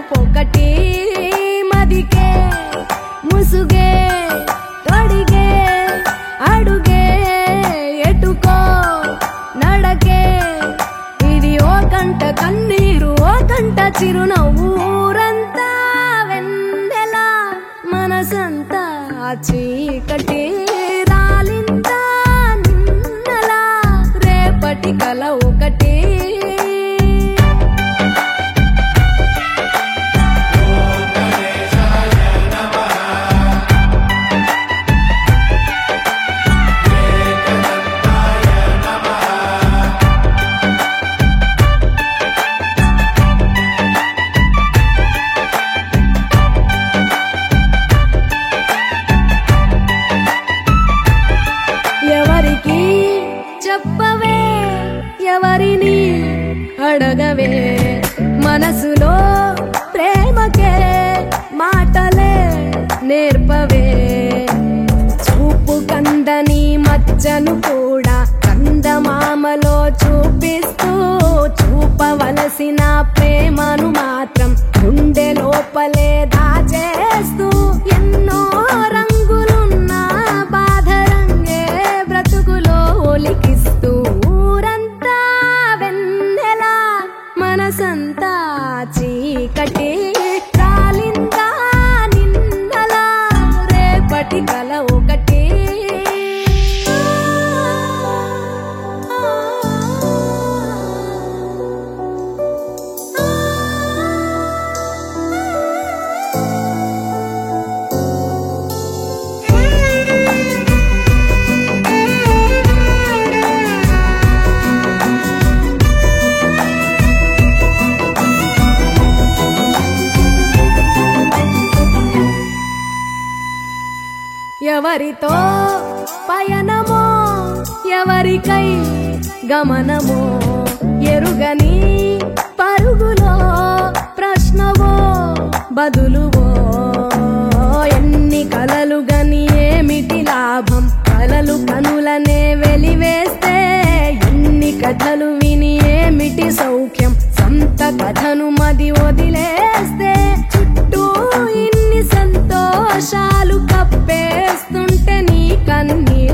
మరుపొకటి మదికే ముసుగే తొడిగే అడుగే ఎటుకో నడకే ఇది ఓ కంట కన్నీరు ఓ కంట చిరునవ్వు ఊరంతా వెన్నెల మనసంతా చీకటి రాలిందా నిన్నలా రేపటి కల ఒకటి ఎవరికి చెప్పవే ఎవరిని అడగవే మనసులో ప్రేమకే మాటలే నేర్పవే చూపు కందని మచ్చను కూడా కందమామలో చూపిస్తూ చూపవలసిన ప్రేమను మాత్రం గుండె లోపలే దాచేస్తూ ఎన్నో రంగులున్న బాధ రంగే బ్రతుకులో ఒలికిస్తూ ఊరంతా వెన్నెల మనసంతా చీకటి కాలిందా నిన్నలా రేపటి కల ఒకటి ఎవరితో పయనమో ఎవరికై గమనమో ఎరుగని పరుగులో ప్రశ్నవో బదులువో ఎన్ని కలలు గని ఏమిటి లాభం కలలు కనులనే వెలివేస్తే ఎన్ని కథలు విని ఏమిటి సౌఖ్యం సొంత కథను మది వదిలేస్తే చుట్టూ ఇన్ని సంతోషాలు కప్పేస్తుంటే నీ కన్నీ